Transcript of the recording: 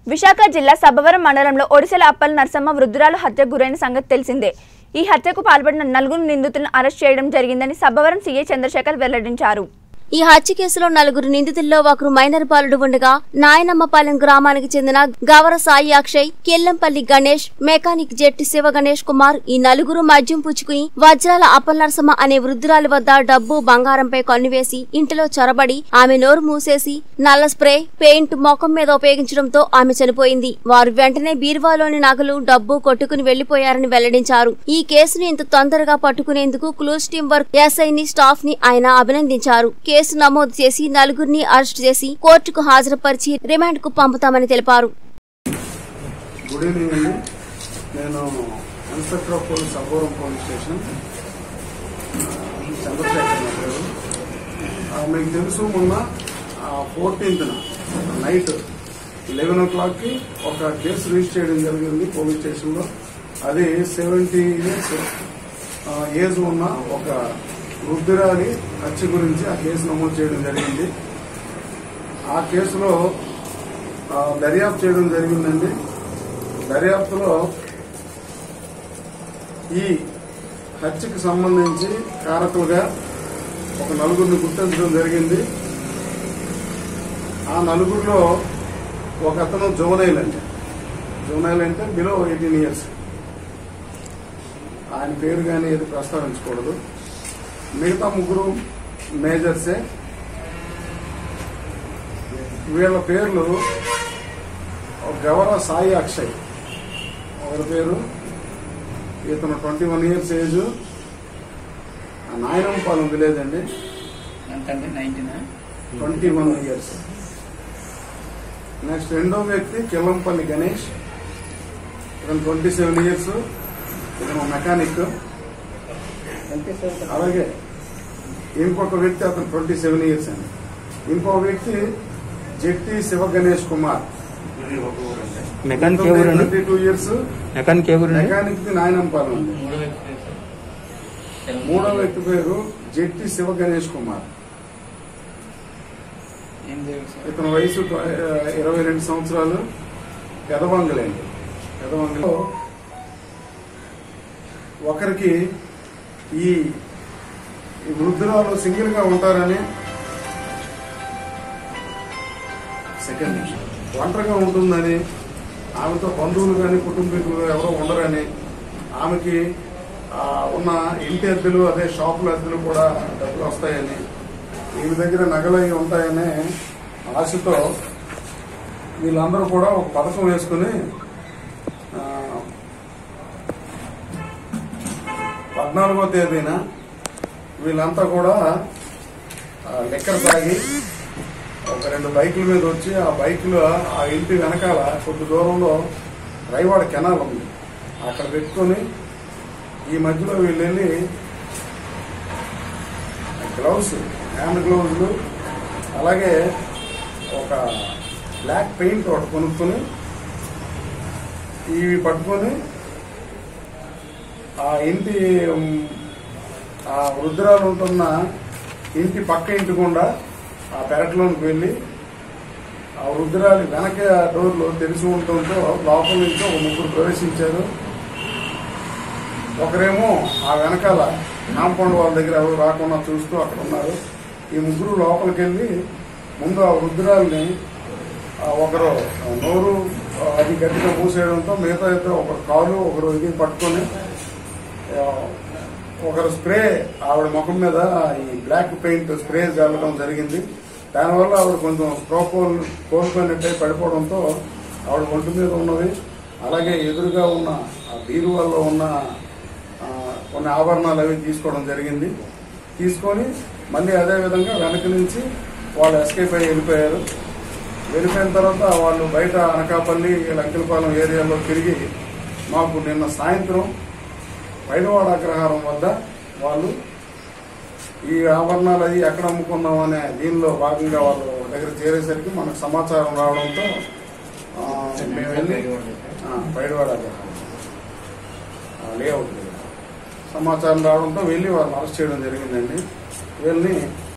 విశాఖ జిల్లా సబ్బవరం మండలంలో ఒడిశల అప్పల్ నరసమ్మ వృద్ధురాలు హత్యకు గురైన సంగతి తెలిసిందే ఈ హత్యకు పాల్పడిన నలుగురు నిందితులను అరెస్ట్ చేయడం జరిగిందని సబ్బవరం సీఐ చంద్రశేఖర్ వెల్లడించారు ఈ హత్య కేసులో నలుగురు నిందితుల్లో ఒకరు మైనర్ బాలుడు ఉండగా నాయనమ్మపాలెం గ్రామానికి చెందిన గవర సాయి అక్షయ్ కెల్లంపల్లి గణేష్ మెకానిక్ జెట్టి శివ గణేష్ కుమార్ ఈ నలుగురు మద్యం పుచ్చుకుని వజ్రాల అప్పలనరసమ్మ అనే వృద్ధురాలి వద్ద డబ్బు బంగారంపై కన్నువేసి ఇంటిలో చొరబడి ఆమె నోరు మూసేసి నల్ల స్ప్రే పెయింట్ ముఖం మీద ఉపయోగించడంతో ఆమె చనిపోయింది వారు వెంటనే బీరువాలోని నగలు డబ్బు కొట్టుకుని వెళ్లిపోయారని వెల్లడించారు ఈ కేసును ఇంత తొందరగా పట్టుకునేందుకు క్లూస్ టీం వర్క్ ఎస్ఐని స్టాఫ్ ని ఆయన అభినందించారు కేసు నమోదు చేసి నలుగురిని అరెస్ట్ చేసి కోర్టుకు హాజరుపరిచి రిమాండ్ కు పంపుతామని తెలిపారు గుడ్ ఈవినింగ్ అండి నేను inspector of police Abboram police station Chandrasekhar నా పేరు ఆ, మీకు తెలుసు మొన్న ఫోర్టీన్త్న నైట్ లెవెన్ ఓ క్లాక్కి ఒక కేసు రిజిస్టర్ చేయడం జరిగింది పోలీస్ స్టేషన్లో అది సెవెంటీ ఇయర్స్ ఏజ్ ఉన్న ఒక వృద్ధురాలి హత్య గురించి ఆ కేసు నమోదు చేయడం జరిగింది ఆ కేసులో ఆ, దర్యాప్తు చేయడం జరిగిందండి దర్యాప్తులో ఈ హత్యకు సంబంధించి కారకులుగా ఒక నలుగురిని గుర్తించడం జరిగింది ఆ నలుగురిలో ఒక అతను జోనైల్ అండి జోనైల్ అంటే బిలో ఎయిటీన్ ఇయర్స్ ఆయన పేరు కానీ ఏది ప్రస్తావించకూడదు మిగతా ముగ్గురు మేజర్సే వీళ్ళ పేర్లు గవర సాయి అక్షయ్ ఒకరి పేరు ఇతను twenty one years age Nayanampalem village అండి ఎంతండి నైన్టీనా ట్వంటీ వన్ ఇయర్స్ నెక్స్ట్ రెండో వ్యక్తి కిల్లంపల్లి గణేష్ ఇతను ట్వంటీ సెవెన్ ఇయర్స్ ఇతను మెకానిక్ అలాగే ఇంకొక వ్యక్తి అతను ట్వంటీ సెవెన్ ఇయర్స్ అండి ఇంకో వ్యక్తి జెట్టి శివ గణేష్ కుమార్ మెకానిక్ ఎవరండి ట్వంటీ టూ ఇయర్స్ మెకానిక్ ఎవరండి మెకానిక్ ది నాయనంపాలెం అండి మూడో వ్యక్తి మూడో వ్యక్తి పేరు జెట్టి శివ గణేష్ కుమార్ ఏం తెలుసు ఇతని వయసు ట్వ- ఇరవై రెండు సంవత్సరాలు పెదవంగలేండి పెదవంగలో ఒకరికి ఈ ఈ వృద్ధురాలు సింగిల్ గా ఉంటారని సెకండ్ ఒంటరిగా ఉంటుందని ఆమెతో బంధువులు కానీ కుటుంబీకులు ఎవరో ఉండరని ఆమెకి ఆ, ఉన్న ఇంటి అద్దెలు అదే షాపుల అద్దెలు కూడా డబ్బులు వస్తాయని వీళ్ళ దగ్గర నగలు అవి ఉంటాయనే ఆశతో వీళ్ళందరూ కూడా ఒక పథకం వేసుకుని ఆ, పద్నాలుగో తేదీన వీళ్ళంతా కూడా ఆ, లెక్కర్ తాగి ఒక రెండు బైకుల మీద వచ్చి ఆ బైకులు ఆ ఇంటి వెనకాల కొద్ది దూరంలో రైవాడ కెనాల్ ఉంది అక్కడ పెట్టుకొని ఈ మధ్యలో వీళ్ళు వెళ్ళి గ్లౌస్ హ్యాండ్ గ్లౌజులు అలాగే ఒక బ్లాక్ పెయింట్ ఒకటి కొనుక్కొని ఇవి పట్టుకొని ఆ ఇంటి ఉమ్, ఆ వృద్ధురాలు ఉంటున్న ఇంటి పక్క ఇంటి గుండా ఆ పెరట్లోనికి వెళ్ళి ఆ వృద్ధురాలి వెనక డోర్లు తెరిచి ఉండటంతో లోపల నుంచి ఒక ముగ్గురు ప్రవేశించారు ఒకరేమో ఆ వెనకాల కాంపౌండ్ వాళ్ళ దగ్గర ఎవరు రాకుండా చూస్తూ అక్కడ ఉన్నారు ఈ ముగ్గురు లోపలికి వెళ్ళి ముందు ఆ వృద్ధురాల్ని ఆ, ఒకరు నోరు ఆ, అది గట్టిగా మూసేయడంతో మిగతా ఇద్దరు ఒకరు కాలు ఒకరు ఇది పట్టుకొని ఆ, ఒకరు స్ప్రే ఆవిడ ముఖం మీద ఈ బ్లాక్ పెయింట్ స్ప్రే చల్లడం జరిగింది దానివల్ల ఆవిడ కొంచెం స్ప్రో కోల్ కోల్పోయినట్టే పడిపోవడంతో ఆవిడ ఒంటి మీద ఉన్నది అలాగే ఎదురుగా ఉన్న ఆ బీరువాల్లో ఉన్న ఆ, కొన్ని ఆభరణాలు అవి తీసుకోవడం జరిగింది తీసుకొని మళ్ళీ అదే విధంగా వెనక నుంచి వాళ్ళు ఎస్కేప్ అయ్యి వెళ్ళిపోయారు వెళ్ళిపోయిన తర్వాత వాళ్ళు బయట అనకాపల్లి లంకిలపాలెం ఏరియాలో తిరిగి మాకు నిన్న సాయంత్రం పైనవాడ అగ్రహారం వద్ద వాళ్ళు ఈ ఆభరణాలు అవి ఎక్కడ అమ్ముకున్నాం అనే దీనిలో భాగంగా వాళ్ళు దగ్గర చేరేసరికి మనకు సమాచారం రావడంతో ఆ, మేము వెళ్ళి ఆ, పైనవాడ అగ్రహారం ఆ, లేఅవుట్ దగ్గర సమాచారం రావడంతో వెళ్ళి వాళ్ళని అరెస్ట్ చేయడం జరిగిందండి వీళ్ళని